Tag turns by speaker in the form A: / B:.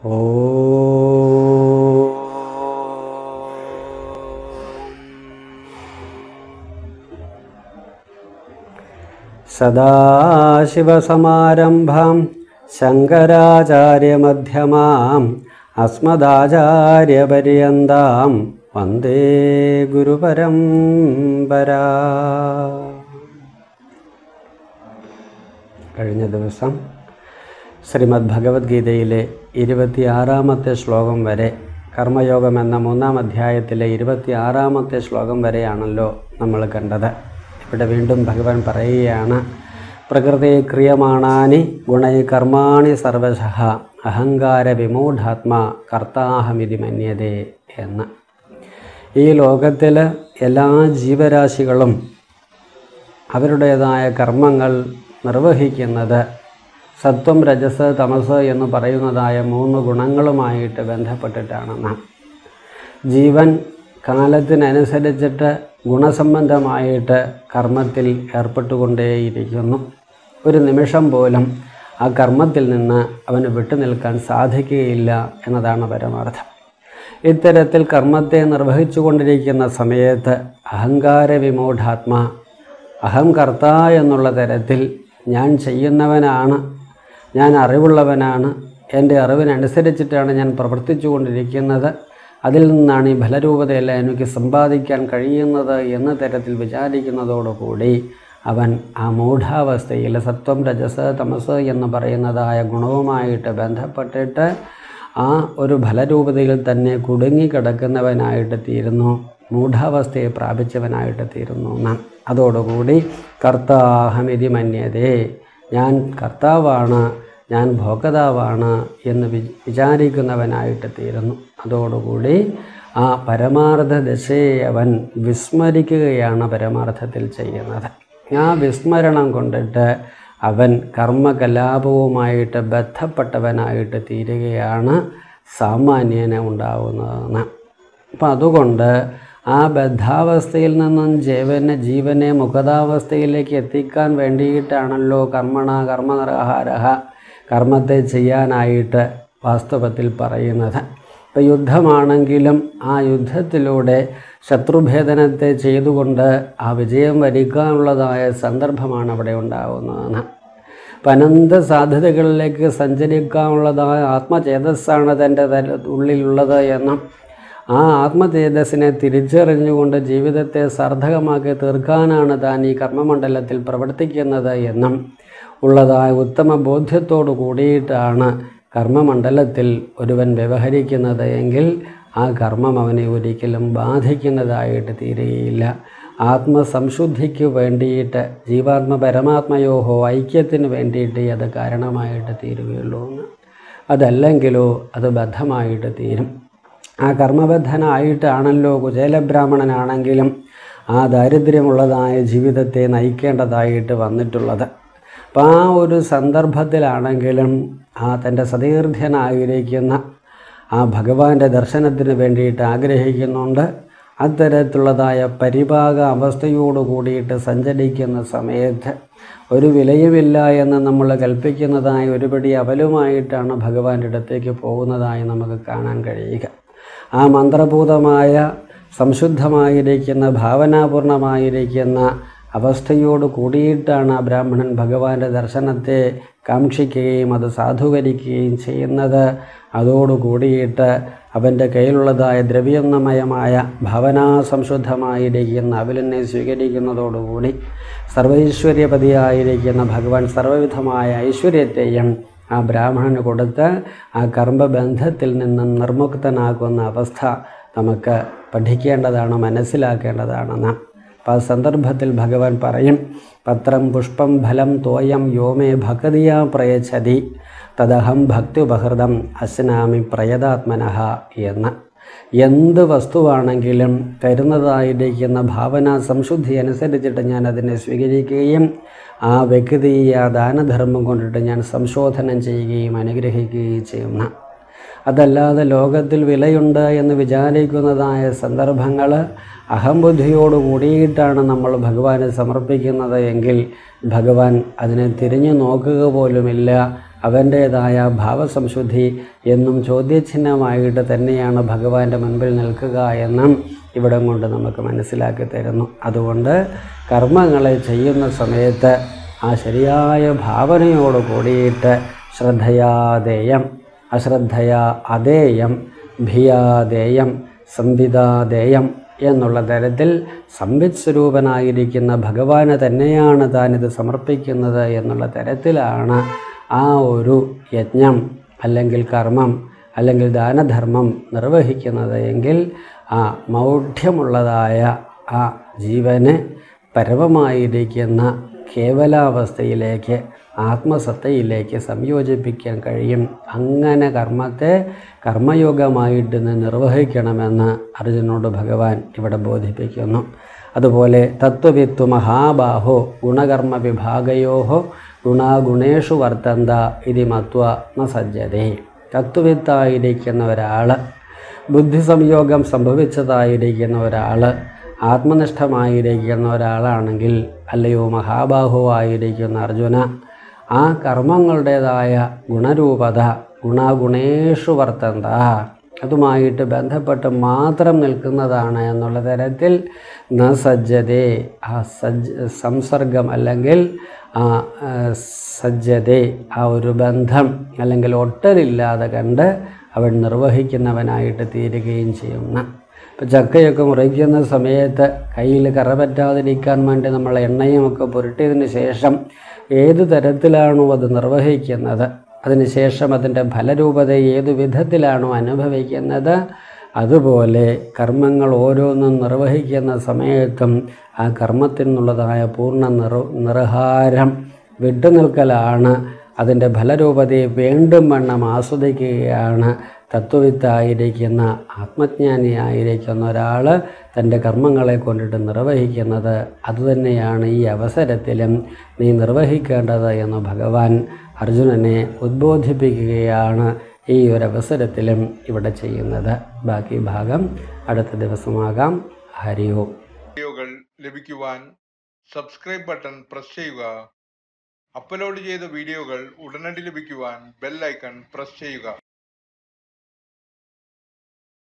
A: സദാശിവസമാരംഭാം ശങ്കരാചാര്യമധ്യമാം അസ്മദാചാര്യപര്യന്താം വന്ദേ ഗുരുപരമ്പരാ കഴിഞ്ഞ ദിവസം ശ്രീമദ് ഭഗവത്ഗീതയിലെ ഇരുപത്തിയാറാമത്തെ ശ്ലോകം വരെ കർമ്മയോഗം എന്ന മൂന്നാം അധ്യായത്തിലെ ഇരുപത്തിയാറാമത്തെ ശ്ലോകം വരെയാണല്ലോ നമ്മൾ കണ്ടത് ഇവിടെ വീണ്ടും ഭഗവാൻ പറയുകയാണ് പ്രകൃതി ക്രിയമാണാനി ഗുണൈ കർമാണി സർവശഃ അഹങ്കാര വിമൂഢാത്മാ കർത്താഹമിതി മന്യതേ എന്ന് ഈ ലോകത്തിൽ എല്ലാ ജീവരാശികളും അവരുടേതായ കർമ്മങ്ങൾ നിർവഹിക്കുന്നത് സത്വം രജസ് തമസ് എന്ന് പറയുന്നതായ മൂന്ന് ഗുണങ്ങളുമായിട്ട് ബന്ധപ്പെട്ടിട്ടാണ് നാം ജീവൻ കാലത്തിനനുസരിച്ചിട്ട് ഗുണസംബന്ധമായിട്ട് കർമ്മത്തിൽ ഏർപ്പെട്ടുകൊണ്ടേയിരിക്കുന്നു ഒരു നിമിഷം പോലും ആ കർമ്മത്തിൽ നിന്ന് അവന് വിട്ടുനിൽക്കാൻ സാധിക്കുകയില്ല എന്നതാണ് പരമാർത്ഥം ഇത്തരത്തിൽ കർമ്മത്തെ നിർവഹിച്ചു കൊണ്ടിരിക്കുന്ന സമയത്ത് അഹങ്കാര വിമൂഢാത്മാ അഹം കർത്ത എന്നുള്ള തരത്തിൽ ഞാൻ ചെയ്യുന്നവനാണ് ഞാൻ അറിവുള്ളവനാണ് എൻ്റെ അറിവിനനുസരിച്ചിട്ടാണ് ഞാൻ പ്രവർത്തിച്ചു കൊണ്ടിരിക്കുന്നത് അതിൽ നിന്നാണ് ഈ ഫലരൂപതയെല്ലാം എനിക്ക് സമ്പാദിക്കാൻ കഴിയുന്നത് എന്ന തരത്തിൽ വിചാരിക്കുന്നതോടുകൂടി അവൻ ആ മൂഢാവസ്ഥയിൽ സത്വം രജസ് തമസ് എന്ന് പറയുന്നതായ ഗുണവുമായിട്ട് ബന്ധപ്പെട്ടിട്ട് ആ ഒരു ഫലരൂപതയിൽ തന്നെ കുടുങ്ങിക്കിടക്കുന്നവനായിട്ട് തീരുന്നു മൂഢാവസ്ഥയെ പ്രാപിച്ചവനായിട്ട് തീരുന്നു നാം അതോടുകൂടി കർത്താഹമിതി മന്യതേ ഞാൻ കർത്താവാണ് ഞാൻ ഭോക്താവാണ് എന്ന് വി വിചാരിക്കുന്നവനായിട്ട് തീരുന്നു അതോടുകൂടി ആ പരമാർത്ഥ ദശയെ അവൻ വിസ്മരിക്കുകയാണ് പരമാർത്ഥത്തിൽ ചെയ്യുന്നത് ആ വിസ്മരണം കൊണ്ടിട്ട് അവൻ കർമ്മകലാപവുമായിട്ട് ബന്ധപ്പെട്ടവനായിട്ട് തീരുകയാണ് സാമാന്യനെ ഉണ്ടാവുന്നതെന്ന് അപ്പം അതുകൊണ്ട് ആ ബദ്ധാവസ്ഥയിൽ നിന്നും ജീവനെ ജീവനെ മുഖതാവസ്ഥയിലേക്ക് എത്തിക്കാൻ വേണ്ടിയിട്ടാണല്ലോ കർമ്മണ കർമ്മനിർഹാരഹ കർമ്മത്തെ ചെയ്യാനായിട്ട് വാസ്തവത്തിൽ പറയുന്നത് ഇപ്പം യുദ്ധമാണെങ്കിലും ആ യുദ്ധത്തിലൂടെ ശത്രുഭേദനത്തെ ചെയ്തുകൊണ്ട് ആ വിജയം വരിക്കാനുള്ളതായ സന്ദർഭമാണ് അവിടെ ഉണ്ടാകുന്നതെന്ന് അപ്പം അനന്ത സാധ്യതകളിലേക്ക് സഞ്ചരിക്കാനുള്ളതായ ആത്മചേതസ്സാണ് തൻ്റെ തല ഉള്ളിലുള്ളത് എന്നും ആ ആത്മതേജസ്സിനെ തിരിച്ചറിഞ്ഞുകൊണ്ട് ജീവിതത്തെ സാർത്ഥകമാക്കി തീർക്കാനാണ് താൻ ഈ കർമ്മമണ്ഡലത്തിൽ പ്രവർത്തിക്കുന്നത് എന്നും ഉള്ളതായ ഉത്തമ ബോധ്യത്തോടു കൂടിയിട്ടാണ് കർമ്മമണ്ഡലത്തിൽ ഒരുവൻ വ്യവഹരിക്കുന്നത് എങ്കിൽ ആ കർമ്മം അവനെ ഒരിക്കലും ബാധിക്കുന്നതായിട്ട് തീരുകയില്ല ആത്മസംശുദ്ധിക്ക് വേണ്ടിയിട്ട് ജീവാത്മ പരമാത്മയോഹോ ഐക്യത്തിന് വേണ്ടിയിട്ട് അത് കാരണമായിട്ട് തീരുകയുള്ളൂ എന്ന് അതല്ലെങ്കിലോ അത് ബദ്ധമായിട്ട് തീരും ആ കർമ്മബദ്ധനായിട്ടാണല്ലോ കുചേലബ്രാഹ്മണനാണെങ്കിലും ആ ദാരിദ്ര്യമുള്ളതായ ജീവിതത്തെ നയിക്കേണ്ടതായിട്ട് വന്നിട്ടുള്ളത് അപ്പം ആ ഒരു സന്ദർഭത്തിലാണെങ്കിലും ആ തൻ്റെ സതീർഘ്യനായിരിക്കുന്ന ആ ഭഗവാന്റെ ദർശനത്തിന് വേണ്ടിയിട്ട് ആഗ്രഹിക്കുന്നുണ്ട് അത്തരത്തിലുള്ളതായ പരിഭാഗ അവസ്ഥയോട് കൂടിയിട്ട് സഞ്ചരിക്കുന്ന സമയത്ത് ഒരു വിലയുമില്ല എന്ന് നമ്മൾ കൽപ്പിക്കുന്നതായ ഒരുപടി അവലുമായിട്ടാണ് ഭഗവാന്റെ അടുത്തേക്ക് പോകുന്നതായി നമുക്ക് കാണാൻ കഴിയുക ആ മന്ത്രഭൂതമായ സംശുദ്ധമായിരിക്കുന്ന ഭാവനാപൂർണമായിരിക്കുന്ന അവസ്ഥയോട് കൂടിയിട്ടാണ് ആ ബ്രാഹ്മണൻ ഭഗവാന്റെ ദർശനത്തെ കാക്ഷിക്കുകയും അത് സാധൂകരിക്കുകയും ചെയ്യുന്നത് അതോടു കൂടിയിട്ട് അവൻ്റെ കയ്യിലുള്ളതായ ദ്രവ്യമയമായ ഭാവനാസംശുദ്ധമായിരിക്കുന്ന അവലിനെ സ്വീകരിക്കുന്നതോടുകൂടി സർവൈശ്വര്യപതിയായിരിക്കുന്ന ഭഗവാൻ സർവവിധമായ ഐശ്വര്യത്തെയും ആ ബ്രാഹ്മണന് കൊടുത്ത് ആ കർമ്മബന്ധത്തിൽ നിന്നും നിർമുക്തനാകുന്ന അവസ്ഥ നമുക്ക് പഠിക്കേണ്ടതാണ് മനസ്സിലാക്കേണ്ടതാണ് നാം അപ്പം ആ സന്ദർഭത്തിൽ ഭഗവാൻ പറയും പത്രം പുഷ്പം ഫലം തോയം യോമേ ഭക്തിയാ പ്രയച്ഛതി തദഹം ഭക്തിപഹൃതം അശ്നാമി പ്രയതാത്മനഃ എന്ന് എന്ത് വസ്തുവാണെങ്കിലും തരുന്നതായിരിക്കുന്ന ഭാവന സംശുദ്ധി അനുസരിച്ചിട്ട് ഞാൻ അതിനെ സ്വീകരിക്കുകയും ആ വ്യക്തി ആ ദാനധർമ്മം കൊണ്ടിട്ട് ഞാൻ സംശോധനം ചെയ്യുകയും അനുഗ്രഹിക്കുകയും ചെയ്യുന്ന അതല്ലാതെ ലോകത്തിൽ വിലയുണ്ട് എന്ന് വിചാരിക്കുന്നതായ സന്ദർഭങ്ങൾ അഹംബുദ്ധിയോട് കൂടിയിട്ടാണ് നമ്മൾ ഭഗവാനെ സമർപ്പിക്കുന്നത് എങ്കിൽ ഭഗവാൻ അതിനെ തിരിഞ്ഞു നോക്കുക പോലുമില്ല അവൻ്റേതായ ഭാവസംശുദ്ധി എന്നും ചോദ്യചിഹ്നമായിട്ട് തന്നെയാണ് ഭഗവാന്റെ മുൻപിൽ നിൽക്കുക എന്നും ഇവിടം കൊണ്ട് നമുക്ക് മനസ്സിലാക്കി തരുന്നു അതുകൊണ്ട് കർമ്മങ്ങളെ ചെയ്യുന്ന സമയത്ത് ആ ശരിയായ ഭാവനയോട് കൂടിയിട്ട് ശ്രദ്ധയാദേയം അശ്രദ്ധയാ അതേയം ഭിയാദേയം സംവിധാദേയം എന്നുള്ള തരത്തിൽ സംവിത് സ്വരൂപനായിരിക്കുന്ന ഭഗവാന് തന്നെയാണ് താനിത് സമർപ്പിക്കുന്നത് എന്നുള്ള തരത്തിലാണ് ആ ഒരു യജ്ഞം അല്ലെങ്കിൽ കർമ്മം അല്ലെങ്കിൽ ദാനധർമ്മം നിർവഹിക്കുന്നത് എങ്കിൽ ആ മൗഢ്യമുള്ളതായ ആ ജീവന് പരമമായിരിക്കുന്ന കേവലാവസ്ഥയിലേക്ക് ആത്മസത്തയിലേക്ക് സംയോജിപ്പിക്കാൻ കഴിയും അങ്ങനെ കർമ്മത്തെ കർമ്മയോഗമായിട്ട് നി- നിർവഹിക്കണമെന്ന് അർജുനോട് ഭഗവാൻ ഇവിടെ ബോധിപ്പിക്കുന്നു അതുപോലെ തത്വവിത്തു മഹാബാഹോ ഗുണകർമ്മ വിഭാഗയോഹോ ഗുണാഗുണേഷു വർത്തന്ത ഇതി മത്വ ന സജ്ജതേ തത്വവിത്തായിരിക്കുന്ന ഒരാൾ ബുദ്ധി സംയോഗം സംഭവിച്ചതായിരിക്കുന്ന ഒരാൾ ആത്മനിഷ്ഠമായിരിക്കുന്ന ഒരാളാണെങ്കിൽ അല്ലയോ മഹാബാഹുവായിരിക്കുന്ന അർജുന ആ കർമ്മങ്ങളുടേതായ ഗുണരൂപത ഗുണാഗുണേഷു വർത്തന്ത അതുമായിട്ട് ബന്ധപ്പെട്ട് മാത്രം നിൽക്കുന്നതാണ് എന്നുള്ള തരത്തിൽ ന സജ്ജതേ ആ സജ്ജ സംസർഗം അല്ലെങ്കിൽ ആ ആ, സജ്ജതേ ആ ഒരു ബന്ധം അല്ലെങ്കിൽ ഒട്ടലില്ലാതെ കണ്ട് അവൻ നിർവഹിക്കുന്നവനായിട്ട് തീരുകയും ചെയ്യുന്ന ഇപ്പം ചക്കയൊക്കെ മുറിക്കുന്ന സമയത്ത് കയ്യിൽ കറ പറ്റാതിരിക്കാൻ വേണ്ടി നമ്മൾ എണ്ണയുമൊക്കെ പുരട്ടിയതിന് ശേഷം ഏത് തരത്തിലാണോ അത് നിർവഹിക്കുന്നത് അതിനുശേഷം അതിൻ്റെ ഫലരൂപത ഏതു വിധത്തിലാണോ അനുഭവിക്കുന്നത് അതുപോലെ കർമ്മങ്ങൾ ഓരോന്നും നിർവഹിക്കുന്ന സമയത്തും ആ കർമ്മത്തിൽ നിന്നുള്ളതായ പൂർണ്ണ നിറ നിറഹാരം വിട്ടുനിൽക്കലാണ് അതിൻ്റെ ഫലരൂപതയെ വീണ്ടും വണ്ണം ആസ്വദിക്കുകയാണ് തത്വവിത്തായിരിക്കുന്ന ആത്മജ്ഞാനിയായിരിക്കുന്ന ഒരാൾ തൻ്റെ കർമ്മങ്ങളെ കൊണ്ടിട്ട് നിർവഹിക്കുന്നത് അതുതന്നെയാണ് ഈ അവസരത്തിലും നീ നിർവഹിക്കേണ്ടത് എന്ന് ഭഗവാൻ അർജുനനെ ഉദ്ബോധിപ്പിക്കുകയാണ് ഈ ഒരു അവസരത്തിലും ഇവിടെ ചെയ്യുന്നത് ബാക്കി ഭാഗം അടുത്ത ദിവസമാകാം ഹരി ഓം
B: വീഡിയോകൾ ലഭിക്കുവാൻ സബ്സ്ക്രൈബ് ബട്ടൺ പ്രസ് ചെയ്യുക അപ്ലോഡ് ചെയ്ത വീഡിയോകൾ ഉടനടി ലഭിക്കുവാൻ ബെൽ ഐക്കൺ പ്രസ് ചെയ്യുക